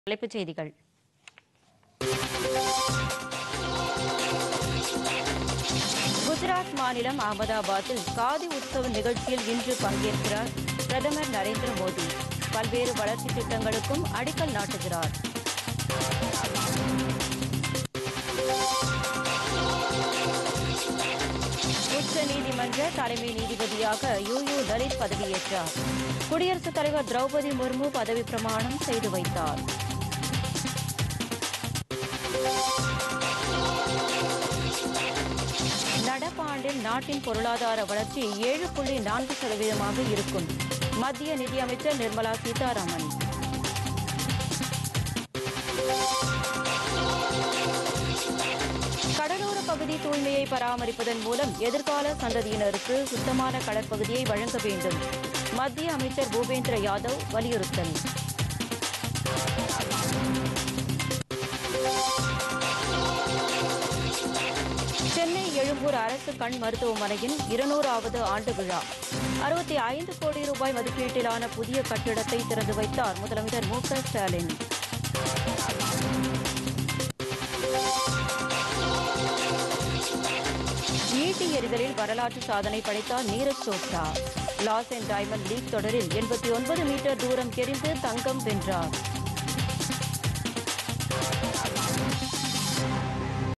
தலைப்புச் செய்திகள் குஜராத் மாநிலம் அகமதாபாத்தில் காதி உற்சவ நிகழ்ச்சியில் இன்று பங்கேற்கிறார் பிரதமர் நரேந்திர மோடி பல்வேறு வளர்ச்சித் திட்டங்களுக்கும் அடிக்கல் நாட்டுகிறார் உச்ச நீதிமன்ற தலைமை நீதிபதியாக யூ யூ லலித் பதவியேற்றார் குடியரசுத் தலைவர் திரௌபதி முர்மு பதவி பிரமாணம் செய்து வைத்தார் நடப்பாண்டில் நாட்டின் பொருளாதார வளர்ச்சி ஏழு புள்ளி நான்கு சதவீதமாக இருக்கும் மத்திய நிதியமைச்சர் நிர்மலா சீதாராமன் கடலோர பகுதி தூய்மையை பராமரிப்பதன் மூலம் எதிர்கால சந்ததியினருக்கு சுத்தமான கடற்பகுதியை வழங்க வேண்டும் மத்திய அமைச்சர் பூபேந்திர யாதவ் வலியுறுத்தல் சென்னை எழும்பூர் அரசு கண் மருத்துவமனையின் இருநூறாவது ஆண்டு விழா அறுபத்தி ஐந்து கோடி ரூபாய் மதிப்பீட்டிலான புதிய கட்டிடத்தை திறந்து வைத்தார் முதலமைச்சர் மு க ஸ்டாலின் ஈட்டி எறிதலில் வரலாற்று சாதனை படைத்தார் Neeraj Chopra Lausanne Diamond League தொடரில் எண்பத்தி ஒன்பது மீட்டர் தூரம் எறிந்து தங்கம் வென்றார்